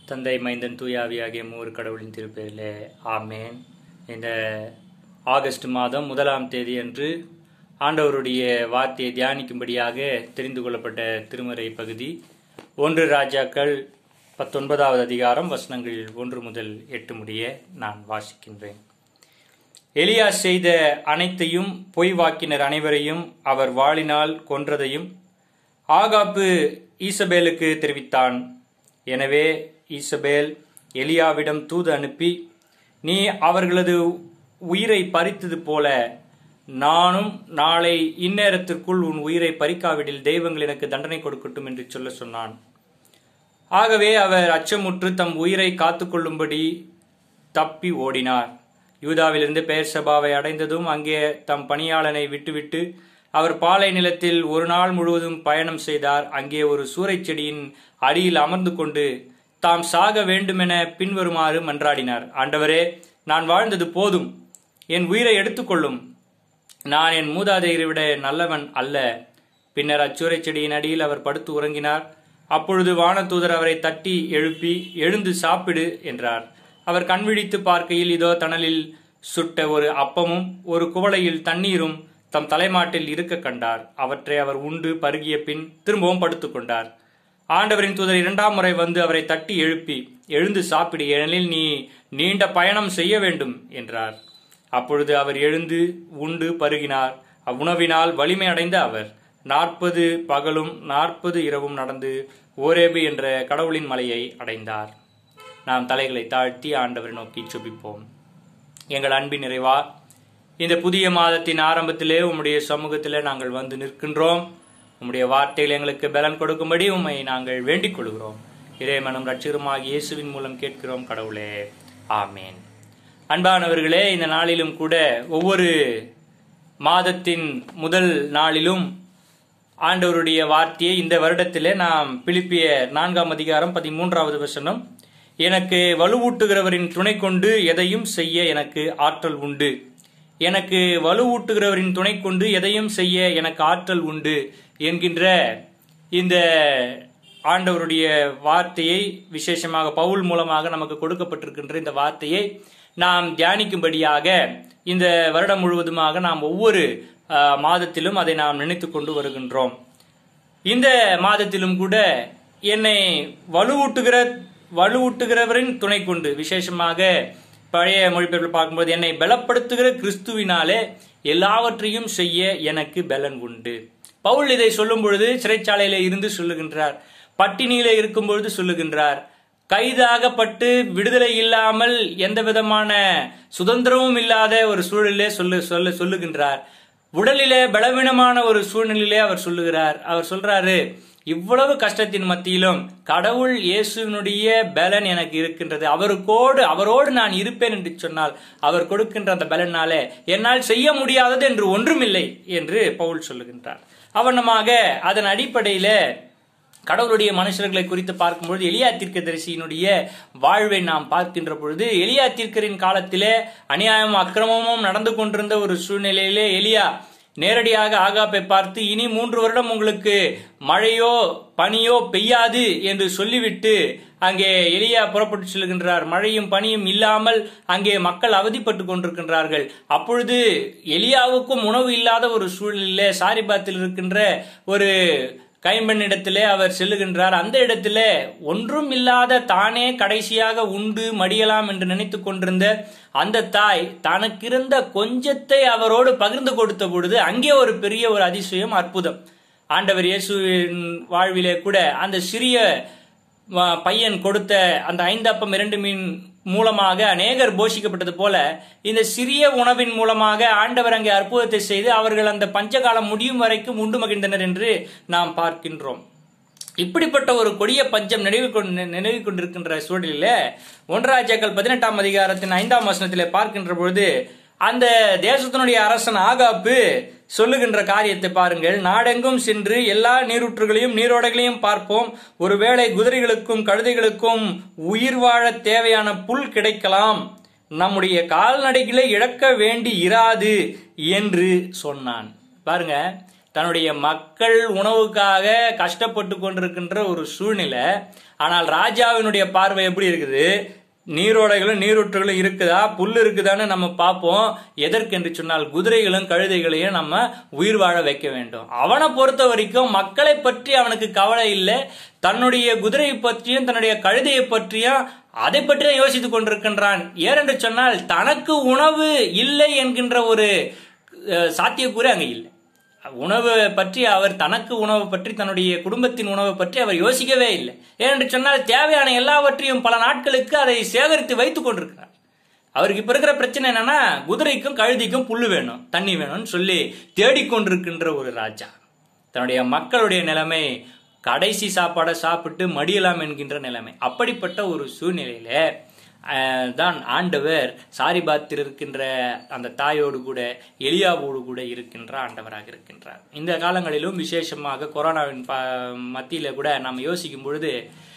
தந்தை மைந்தன் தூயாவி ஆகிய மூவர் கடவுளின் திருப்பெயரிலே ஆமேன் இந்த ஆகஸ்ட் மாதம் முதலாம் தேதி அன்று ஆண்டவருடைய வார்த்தையை தியானிக்கும்படியாக தெரிந்து கொள்ளப்பட்ட திருமறை பகுதி ஒன்று ராஜாக்கள் பத்தொன்பதாவது அதிகாரம் வசனங்கள் ஒன்று முதல் எட்டு முடிய நான் வாசிக்கின்றேன் எலியா செய்த அனைத்தையும் பொய் வாக்கினர் அனைவரையும் அவர் வாளினால் கொன்றதையும் ஆகாப்பு ஈசபேலுக்கு தெரிவித்தான் எனவே ஈசபேல் எலியாவிடம் தூது அனுப்பி நீ அவர்களது உயிரை பறித்தது போல நானும் நாளை இந்நேரத்திற்குள் உன் உயிரை பறிக்காவிடில் தெய்வங்கள் எனக்கு தண்டனை கொடுக்கட்டும் என்று சொல்ல சொன்னான் ஆகவே அவர் அச்சமுற்று தம் உயிரை காத்துக்கொள்ளும்படி தப்பி ஓடினார் யூதாவிலிருந்து பெயர் சபாவை அடைந்ததும் அங்கே தம் பணியாளனை விட்டுவிட்டு அவர் பாலை நிலத்தில் ஒரு நாள் முழுவதும் பயணம் செய்தார் அங்கே ஒரு சூறைச் செடியின் அடியில் அமர்ந்து கொண்டு தாம் சாக வேண்டுமென பின்வருமாறு மன்றாடினார் ஆண்டவரே நான் வாழ்ந்தது போதும் என் உயிரை எடுத்துக்கொள்ளும் நான் என் மூதாதையரை விட நல்லவன் அல்ல பின்னர் அச்சூறைச் செடியின் அடியில் அவர் படுத்து உறங்கினார் அப்பொழுது வானதூதர் அவரை தட்டி எழுப்பி எழுந்து சாப்பிடு என்றார் அவர் கண்விழித்து பார்க்கையில் இதோ தணலில் சுட்ட ஒரு அப்பமும் ஒரு குவளையில் தண்ணீரும் தம் தலைமாட்டில் இருக்க கண்டார் அவற்றை அவர் உண்டு பருகிய பின் திரும்பவும் படுத்துக் கொண்டார் ஆண்டவரின் தூதர் இரண்டாம் முறை வந்து அவரை தட்டி எழுப்பி எழுந்து சாப்பிடு ஏனெனில் நீ நீண்ட பயணம் செய்ய வேண்டும் என்றார் அப்பொழுது அவர் எழுந்து உண்டு பருகினார் அவ்வுணவினால் வலிமை அடைந்த அவர் நாற்பது பகலும் நாற்பது இரவும் நடந்து ஓரேபு என்ற கடவுளின் மலையை அடைந்தார் நாம் தலைகளை தாழ்த்தி ஆண்டவரை நோக்கி சுபிப்போம் எங்கள் அன்பின் நிறைவா இந்த புதிய மாதத்தின் ஆரம்பத்திலே உம்முடைய சமூகத்திலே நாங்கள் வந்து நிற்கின்றோம் உம்முடைய வார்த்தைகள் எங்களுக்கு பலன் கொடுக்கும்படி உம்மை நாங்கள் வேண்டிக் கொள்கிறோம் இறைமனம் ரட்சிகரமாக இயேசுவின் மூலம் கேட்கிறோம் கடவுளே ஆமேன் அன்பானவர்களே இந்த நாளிலும் கூட ஒவ்வொரு மாதத்தின் முதல் நாளிலும் ஆண்டவருடைய வார்த்தையை இந்த வருடத்திலே நாம் பிலிப்பிய நான்காம் அதிகாரம் பதிமூன்றாவது வசனம் எனக்கு வலுவூட்டுகிறவரின் துணை கொண்டு எதையும் செய்ய எனக்கு ஆற்றல் உண்டு எனக்கு வலுவூட்டுகிறவரின் துணை கொண்டு எதையும் செய்ய எனக்கு ஆற்றல் உண்டு என்கின்ற இந்த ஆண்டவருடைய வார்த்தையை விசேஷமாக பவுல் மூலமாக நமக்கு கொடுக்கப்பட்டிருக்கின்ற இந்த வார்த்தையை நாம் தியானிக்கும்படியாக இந்த வருடம் முழுவதுமாக நாம் ஒவ்வொரு மாதத்திலும் அதை நாம் நினைத்து கொண்டு வருகின்றோம் இந்த மாதத்திலும் கூட என்னை வலுவூட்டுகிற வலுவூட்டுகிறவரின் துணை கொண்டு விசேஷமாக பழைய மொழிபெயர்ப்பில் பார்க்கும்போது என்னை பலப்படுத்துகிற கிறிஸ்துவினாலே எல்லாவற்றையும் செய்ய எனக்கு பலன் உண்டு பவுல் இதை சொல்லும் பொழுது சிறைச்சாலையில இருந்து சொல்லுகின்றார் பட்டினியில இருக்கும் பொழுது சொல்லுகின்றார் கைதாகப்பட்டு விடுதலை இல்லாமல் எந்த விதமான சுதந்திரமும் இல்லாத ஒரு சூழலிலே சொல்லு சொல்ல சொல்லுகின்றார் உடலிலே பலவீனமான ஒரு சூழ்நிலையிலே அவர் சொல்லுகிறார் அவர் சொல்றாரு இவ்வளவு கஷ்டத்தின் மத்தியிலும் கடவுள் இயேசுவினுடைய பலன் எனக்கு இருக்கின்றது அவருக்கோடு அவரோடு நான் இருப்பேன் என்று சொன்னால் அவர் கொடுக்கின்ற அந்த பலனாலே என்னால் செய்ய முடியாதது என்று ஒன்றுமில்லை என்று பவுல் சொல்லுகின்றார் அவனமாக அதன் அடிப்படையில கடவுளுடைய மனுஷர்களை குறித்து பார்க்கும்பொழுது எலியா தீர்க்கதரிசியினுடைய வாழ்வை நாம் பார்க்கின்ற பொழுது எலியா தீர்க்கரின் காலத்திலே அநியாயமும் அக்கிரமமும் நடந்து கொண்டிருந்த ஒரு சூழ்நிலையிலே எலியா நேரடியாக ஆகாப்பை பார்த்து இனி மூன்று வருடம் உங்களுக்கு மழையோ பனியோ பெய்யாது என்று சொல்லிவிட்டு அங்கே எலியா புறப்பட்டு செல்கின்றார் மழையும் பனியும் இல்லாமல் அங்கே மக்கள் அவதிப்பட்டு கொண்டிருக்கின்றார்கள் அப்பொழுது எலியாவுக்கும் உணவு இல்லாத ஒரு சூழ்நிலையிலே சாரிபாத்தில் இருக்கின்ற ஒரு கைம்பெண்ணிடத்திலே அவர் செல்லுகின்றார் அந்த இடத்திலே ஒன்றும் இல்லாத தானே கடைசியாக உண்டு மடியலாம் என்று நினைத்து கொண்டிருந்த அந்த தாய் தனக்கிருந்த கொஞ்சத்தை அவரோடு பகிர்ந்து கொடுத்த பொழுது அங்கே ஒரு பெரிய ஒரு அதிசயம் அற்புதம் ஆண்டவர் இயேசுவின் வாழ்விலே கூட அந்த சிறிய பையன் கொடுத்த அந்த ஐந்தப்பம் இரண்டு மீன் மூலமாக அநேகர் போஷிக்கப்பட்டது போல இந்த சிறிய உணவின் மூலமாக ஆண்டவர் அங்கே அற்புதத்தை செய்து அவர்கள் அந்த பஞ்சகாலம் முடியும் வரைக்கும் உண்டு மகிழ்ந்தனர் என்று நாம் பார்க்கின்றோம் இப்படிப்பட்ட ஒரு கொடிய பஞ்சம் நினைவு கொண்டு நினைவு கொண்டிருக்கின்ற சூழலில் ஒன்றாஜாக்கள் பதினெட்டாம் அதிகாரத்தின் ஐந்தாம் வசனத்திலே பார்க்கின்ற பொழுது அந்த தேசத்தினுடைய அரசன் ஆகாப்பு சொல்லுகின்ற காரியத்தை பாருங்கள் நாடெங்கும் சென்று எல்லா நீரூற்றுகளையும் நீரோடைகளையும் பார்ப்போம் ஒருவேளை குதிரைகளுக்கும் கழுதைகளுக்கும் உயிர் வாழ தேவையான புல் கிடைக்கலாம் நம்முடைய கால்நடைகளை இழக்க வேண்டி இராது என்று சொன்னான் பாருங்க தன்னுடைய மக்கள் உணவுக்காக கஷ்டப்பட்டு கொண்டிருக்கின்ற ஒரு சூழ்நிலை ஆனால் ராஜாவினுடைய பார்வை எப்படி இருக்குது நீரோடைகளும் நீரூற்றுகளும் இருக்குதா புல் இருக்குதான்னு நம்ம பார்ப்போம் எதற்கென்று சொன்னால் குதிரைகளும் கழுதைகளையும் நம்ம உயிர் வாழ வைக்க வேண்டும் அவனை பொறுத்த வரைக்கும் மக்களை பற்றி அவனுக்கு கவலை இல்லை தன்னுடைய குதிரையை பற்றியும் தன்னுடைய கழுதையை பற்றியும் அதை பற்றி தான் யோசித்துக் கொண்டிருக்கின்றான் ஏனென்று சொன்னால் தனக்கு உணவு இல்லை என்கின்ற ஒரு அஹ், சாத்தியக்கூறு அங்கே இல்லை உணவு பற்றி அவர் தனக்கு உணவு பற்றி தன்னுடைய குடும்பத்தின் உணவு பற்றி அவர் யோசிக்கவே இல்லை ஏனென்று சொன்னால் தேவையான எல்லாவற்றையும் பல நாட்களுக்கு அதை சேகரித்து வைத்துக் கொண்டிருக்கிறார் அவருக்கு இப்ப இருக்கிற பிரச்சனை என்னன்னா குதிரைக்கும் கழுதிக்கும் புல்லு வேணும் தண்ணி வேணும்னு சொல்லி தேடிக்கொண்டிருக்கின்ற ஒரு ராஜா தன்னுடைய மக்களுடைய நிலைமை கடைசி சாப்பாடை சாப்பிட்டு மடியலாம் என்கின்ற நிலைமை அப்படிப்பட்ட ஒரு சூழ்நிலையில அஹ், தான் ஆண்டவர் சாரிபாத்தில் இருக்கின்ற அந்த தாயோடு கூட எலியாவோடு கூட இருக்கின்ற ஆண்டவராக இருக்கின்றார் இந்த காலங்களிலும் விசேஷமாக கொரோனாவின் ப மத்தியில கூட நாம் யோசிக்கும் பொழுது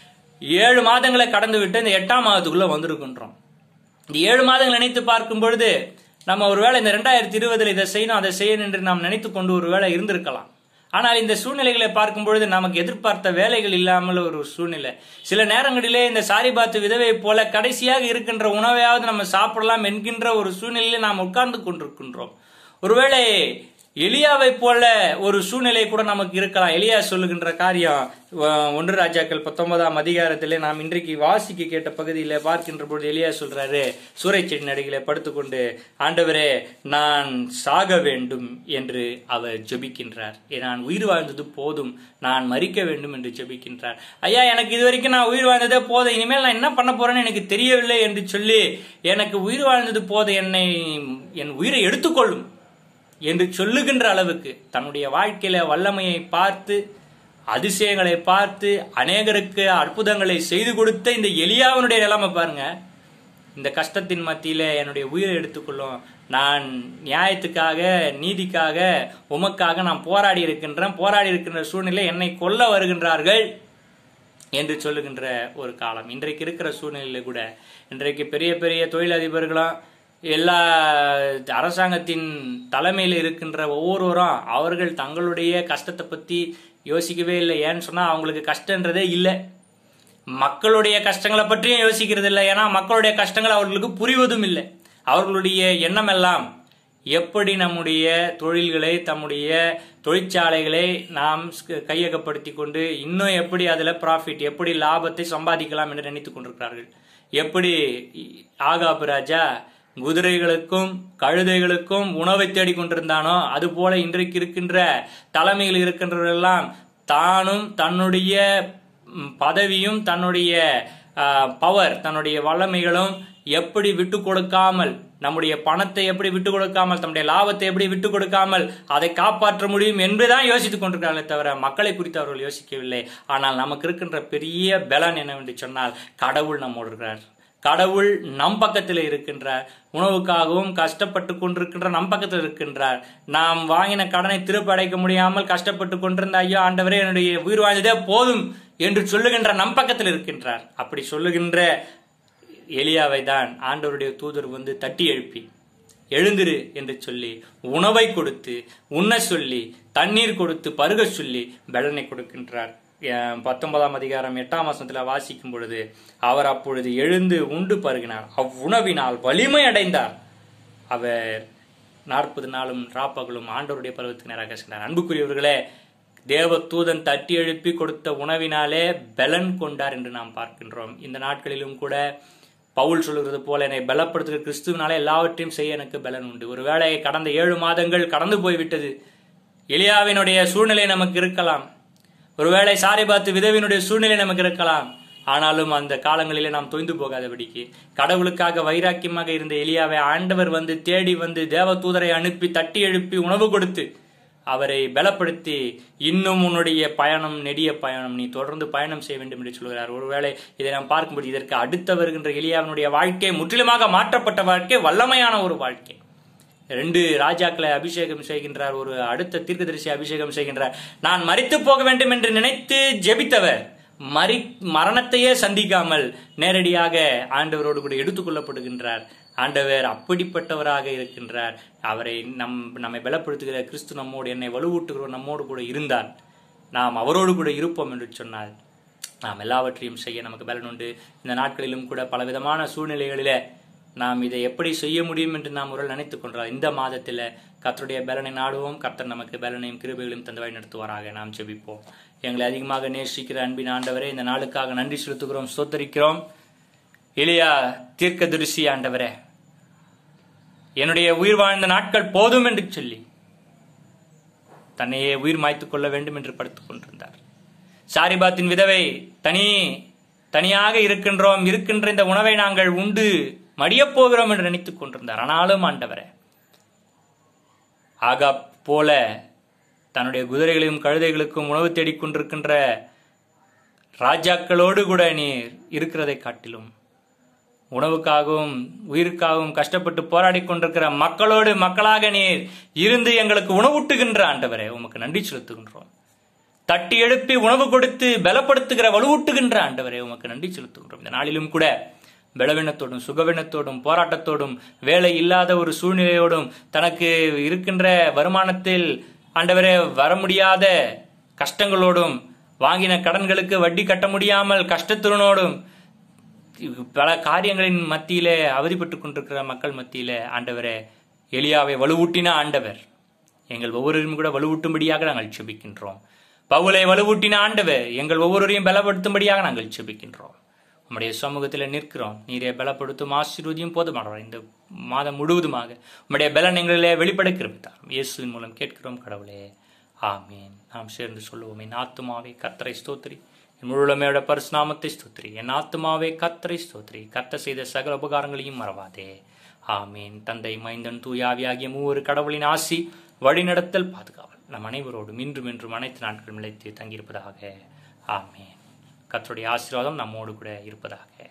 ஏழு மாதங்களை கடந்து விட்டு இந்த எட்டாம் மாதத்துக்குள்ள வந்திருக்கின்றோம் இந்த ஏழு மாதங்கள் நினைத்து பார்க்கும் பொழுது நம்ம ஒருவேளை இந்த ரெண்டாயிரத்தி இருபதுல இதை செய்யணும் அதை செய்யணும் என்று நாம் நினைத்து கொண்டு ஒருவேளை இருந்திருக்கலாம் ஆனால் இந்த சூழ்நிலைகளை பார்க்கும் பொழுது நமக்கு எதிர்பார்த்த வேலைகள் இல்லாமல் ஒரு சூழ்நிலை சில நேரங்களிலே இந்த சாரிபாத்து விதவை போல கடைசியாக இருக்கின்ற உணவையாவது நம்ம சாப்பிடலாம் என்கின்ற ஒரு சூழ்நிலையில் நாம் உட்கார்ந்து கொண்டிருக்கின்றோம் ஒருவேளை எலியாவை போல ஒரு சூழ்நிலை கூட நமக்கு இருக்கலாம் எலியா சொல்லுகின்ற காரியம் அஹ், ஒன்று ராஜாக்கள் பத்தொன்பதாம் அதிகாரத்திலே நாம் இன்றைக்கு வாசிக்க கேட்ட பகுதியில பார்க்கின்ற பொழுது எலியா சொல்றாரு சூறை செடி நடிகளை படுத்துக்கொண்டு ஆண்டவரே நான் சாக வேண்டும் என்று அவர் ஜெபிக்கின்றார் ஏ, நான் உயிர் வாழ்ந்தது போதும் நான் மறிக்க வேண்டும் என்று ஜெபிக்கின்றார் ஐயா எனக்கு இது வரைக்கும் நான் உயிர் வாழ்ந்ததே போதும் இனிமேல் நான் என்ன பண்ண போறேன்னு எனக்கு தெரியவில்லை என்று சொல்லி எனக்கு உயிர் வாழ்ந்தது போதும் என்னை என் உயிரை எடுத்துக்கொள்ளும் என்று சொல்லுகின்ற அளவுக்கு தன்னுடைய வாழ்க்கையில வல்லமையை பார்த்து அதிசயங்களை பார்த்து அநேகருக்கு அற்புதங்களை செய்து கொடுத்த இந்த எலியாவினுடைய நிலைமை பாருங்க இந்த கஷ்டத்தின் மத்தியில என்னுடைய உயிரை எடுத்துக்கொள்ளும் நான் நியாயத்துக்காக நீதிக்காக உமக்காக நான் போராடி இருக்கின்றேன் போராடி இருக்கின்ற சூழ்நிலை என்னை கொல்ல வருகின்றார்கள் என்று சொல்லுகின்ற ஒரு காலம் இன்றைக்கு இருக்கிற சூழ்நிலையில கூட இன்றைக்கு பெரிய பெரிய தொழிலதிபர்களும் எல்லா அரசாங்கத்தின் தலைமையில் இருக்கின்ற ஒவ்வொருவரும் அவர்கள் தங்களுடைய கஷ்டத்தை பத்தி யோசிக்கவே இல்லை ஏன்னு சொன்னா அவங்களுக்கு கஷ்டன்றதே இல்லை மக்களுடைய கஷ்டங்களை பற்றியும் யோசிக்கிறது இல்லை ஏன்னா மக்களுடைய கஷ்டங்கள் அவர்களுக்கு புரிவதும் இல்லை அவர்களுடைய எண்ணம் எல்லாம் எப்படி நம்முடைய தொழில்களை தம்முடைய தொழிற்சாலைகளை நாம் ஸ்- கையகப்படுத்தி கொண்டு இன்னும் எப்படி அதில் ப்ராஃபிட் எப்படி லாபத்தை சம்பாதிக்கலாம் என்று நினைத்துக் கொண்டிருக்கிறார்கள் எப்படி இ- ஆகாபு ராஜா குதிரைகளுக்கும் கழுதைகளுக்கும் உணவை தேடிக் கொண்டிருந்தானோ அதுபோல இன்றைக்கு இருக்கின்ற தலைமையில் இருக்கின்றவர்களெல்லாம் தானும் தன்னுடைய ம், பதவியும் தன்னுடைய பவர் தன்னுடைய வல்லமைகளும் எப்படி விட்டு கொடுக்காமல் நம்முடைய பணத்தை எப்படி விட்டு கொடுக்காமல் தம்முடைய லாபத்தை எப்படி விட்டு கொடுக்காமல் அதை காப்பாற்ற முடியும் என்றுதான் யோசித்துக் கொண்டிருக்கிறார்களே தவிர மக்களை குறித்து அவர்கள் யோசிக்கவில்லை ஆனால் நமக்கு இருக்கின்ற பெரிய பலன் என்னவென்று சொன்னால் கடவுள் நம்மோடு இருக்கிறார் கடவுள் நம் பக்கத்தில் இருக்கின்றார் உணவுக்காகவும் கஷ்டப்பட்டு கொண்டிருக்கின்ற நம் பக்கத்தில் இருக்கின்றார் நாம் வாங்கின கடனை திருப்பி அடைக்க முடியாமல் கஷ்டப்பட்டு கொண்டிருந்த ஐயோ ஆண்டவரே என்னுடைய உயிர் வாழ்ந்ததே போதும் என்று சொல்லுகின்ற நம் பக்கத்தில் இருக்கின்றார் அப்படி சொல்லுகின்ற எலியாவை தான் ஆண்டவருடைய தூதர் வந்து தட்டி எழுப்பி எழுந்திரு என்று சொல்லி உணவை கொடுத்து உண்ண சொல்லி தண்ணீர் கொடுத்து பருக சொல்லி பலனை கொடுக்கின்றார் அஹ் பத்தொன்பதாம் அதிகாரம் எட்டாம் வசனத்துல வாசிக்கும் பொழுது அவர் அப்பொழுது எழுந்து உண்டு பருகினார் அவ்வுணவினால் வலிமை அடைந்தார் அவர் நாற்பது நாளும் ராப்பகலும் ஆண்டவருடைய பருவத்துக்கு நேராக சென்றார் அன்புக்குரியவர்களே தேவ தூதன் தட்டி எழுப்பி கொடுத்த உணவினாலே பலன் கொண்டார் என்று நாம் பார்க்கின்றோம் இந்த நாட்களிலும் கூட பவுல் சொல்லுகிறது போல என்னை பலப்படுத்துகிற கிறிஸ்துவனாலே எல்லாவற்றையும் செய்ய எனக்கு பலன் உண்டு ஒருவேளை கடந்த ஏழு மாதங்கள் கடந்து போய்விட்டது எலியாவினுடைய சூழ்நிலை நமக்கு இருக்கலாம் ஒருவேளை சாரை பார்த்து விதவினுடைய சூழ்நிலை நமக்கு இருக்கலாம் ஆனாலும் அந்த காலங்களிலே நாம் தொய்ந்து போகாதபடிக்கு கடவுளுக்காக வைராக்கியமாக இருந்த எலியாவை ஆண்டவர் வந்து தேடி வந்து தேவ தூதரை அனுப்பி தட்டி எழுப்பி உணவு கொடுத்து அவரை பலப்படுத்தி இன்னும் உன்னுடைய பயணம் நெடிய பயணம் நீ தொடர்ந்து பயணம் செய்ய வேண்டும் என்று சொல்கிறார் ஒருவேளை இதை நாம் பார்க்கும்போது இதற்கு அடுத்த வருகின்ற எலியாவினுடைய வாழ்க்கை முற்றிலுமாக மாற்றப்பட்ட வாழ்க்கை வல்லமையான ஒரு வாழ்க்கை ரெண்டு ராஜாக்களை அபிஷேகம் செய்கின்றார் ஒரு அடுத்த தீர்க்கதரிசி அபிஷேகம் செய்கின்றார் நான் மரித்து போக வேண்டும் என்று நினைத்து ஜெபித்தவர் மரி மரணத்தையே சந்திக்காமல் நேரடியாக ஆண்டவரோடு கூட எடுத்துக்கொள்ளப்படுகின்றார் ஆண்டவர் அப்படிப்பட்டவராக இருக்கின்றார் அவரை நம் நம்மை பலப்படுத்துகிற கிறிஸ்து நம்மோடு என்னை வலுவூட்டுகிறவர் நம்மோடு கூட இருந்தால் நாம் அவரோடு கூட இருப்போம் என்று சொன்னால் நாம் எல்லாவற்றையும் செய்ய நமக்கு பலன் உண்டு இந்த நாட்களிலும் கூட பலவிதமான சூழ்நிலைகளிலே நாம் இதை எப்படி செய்ய முடியும் என்று நாம் ஒரு நினைத்துக் கொண்டால் இந்த மாதத்தில் கர்த்தருடைய பலனை நாடுவோம் கர்த்தர் நமக்கு பலனையும் கிருபைகளையும் தந்து வழி நடத்துவாராக நாம் ஜெபிப்போம் எங்களை அதிகமாக நேசிக்கிற அன்பின் ஆண்டவரே இந்த நாளுக்காக நன்றி செலுத்துகிறோம் சோத்தரிக்கிறோம் எளியா தீர்க்கதரிசி ஆண்டவரே என்னுடைய உயிர் வாழ்ந்த நாட்கள் போதும் என்று சொல்லி தன்னையே உயிர் மாய்த்துக் கொள்ள வேண்டும் என்று படுத்துக் கொண்டிருந்தார் சாரிபாத்தின் விதவை தனி தனியாக இருக்கின்றோம் இருக்கின்ற இந்த உணவை நாங்கள் உண்டு மடியப் போகிறோம் என்று நினைத்துக் கொண்டிருந்தார் ஆனாலும் ஆண்டவரே ஆகா போல தன்னுடைய குதிரைகளையும் கழுதைகளுக்கும் உணவு தேடிக் கொண்டிருக்கின்ற ராஜாக்களோடு கூட நீர் இருக்கிறதை காட்டிலும் உணவுக்காகவும் உயிருக்காகவும் கஷ்டப்பட்டு போராடி கொண்டிருக்கிற மக்களோடு மக்களாக நீர் இருந்து எங்களுக்கு உணவூட்டுகின்ற ஆண்டவரே உமக்கு நன்றி செலுத்துகின்றோம் தட்டி எழுப்பி உணவு கொடுத்து பலப்படுத்துகிற வலுவூட்டுகின்ற ஆண்டவரே உமக்கு நன்றி செலுத்துகின்றோம் இந்த நாளிலும் கூட பலவீனத்தோடும் சுகவீனத்தோடும் போராட்டத்தோடும் வேலை இல்லாத ஒரு சூழ்நிலையோடும் தனக்கு இருக்கின்ற வருமானத்தில் ஆண்டவரே வர முடியாத கஷ்டங்களோடும் வாங்கின கடன்களுக்கு வட்டி கட்ட முடியாமல் கஷ்டத்துடனோடும் பல காரியங்களின் மத்தியிலே அவதிப்பட்டுக் கொண்டிருக்கிற மக்கள் மத்தியிலே ஆண்டவரே எலியாவை வலுவூட்டின ஆண்டவர் எங்கள் ஒவ்வொருவரும் கூட வலுவூட்டும்படியாக நாங்கள் செபிக்கின்றோம் பவுலை வலுவூட்டின ஆண்டவர் எங்கள் ஒவ்வொருவரையும் பலப்படுத்தும்படியாக நாங்கள் செபிக்கின்றோம் உம்முடைய சமூகத்தில் நிற்கிறோம் நீரே பலப்படுத்தும் ஆசீர்வதியும் போதுமானவர் இந்த மாதம் முழுவதுமாக உம்முடைய பலன் எங்களிலே வெளிப்பட கிருபித்தார் இயேசுவின் மூலம் கேட்கிறோம் கடவுளே ஆமீன் நாம் சேர்ந்து சொல்லுவோம் என் ஆத்துமாவே கத்தரை ஸ்தோத்திரி என் முழுமையோட பரிசுநாமத்தை ஸ்தோத்திரி என் ஆத்துமாவே கத்தரை ஸ்தோத்திரி கத்த செய்த சகல உபகாரங்களையும் மறவாதே ஆமீன் தந்தை மைந்தன் தூயாவியாகிய மூவரு கடவுளின் ஆசி வழிநடத்தல் பாதுகாவல் நம் அனைவரோடும் இன்றும் இன்றும் அனைத்து நாட்களும் நிலைத்து தங்கியிருப்பதாக ஆமீன் கத்தருடைய ஆசீர்வாதம் நம்மோடு கூட இருப்பதாக